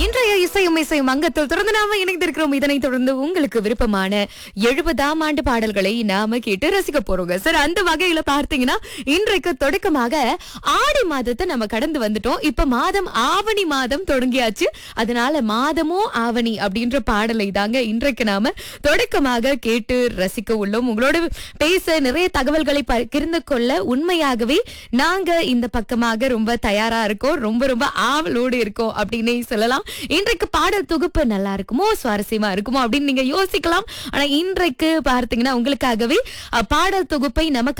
இன்றைய இசையும் இசையும் அங்கத்தில் தொடர்ந்து நாம இணைந்திருக்கிறோம் இதனைத் தொடர்ந்து உங்களுக்கு விருப்பமான எழுபதாம் ஆண்டு பாடல்களை நாம கேட்டு ரசிக்க போறோங்க சார் அந்த வகையில பார்த்தீங்கன்னா இன்றைக்கு தொடக்கமாக ஆடி மாதத்தை நம்ம கடந்து வந்துட்டோம் இப்ப மாதம் ஆவணி மாதம் தொடங்கியாச்சு அதனால மாதமும் ஆவணி அப்படின்ற பாடலை தாங்க இன்றைக்கு நாம தொடக்கமாக கேட்டு ரசிக்க உள்ளோம் உங்களோட பேச நிறைய தகவல்களை பகிர்ந்து கொள்ள உண்மையாகவே நாங்க இந்த பக்கமாக ரொம்ப தயாரா இருக்கோம் ரொம்ப ரொம்ப ஆவலோடு இருக்கோம் அப்படின்னே சொல்லலாம் இன்றைக்கு பாடல் தொகுப்பு நல்லா இருக்குமோ சுவாரஸ்யமா இருக்குமோ அப்படின்னு நீங்க யோசிக்கலாம் ஆனா இன்றைக்கு பார்த்தீங்கன்னா உங்களுக்காகவே அஹ், பாடல் தொகுப்பை நமக்கு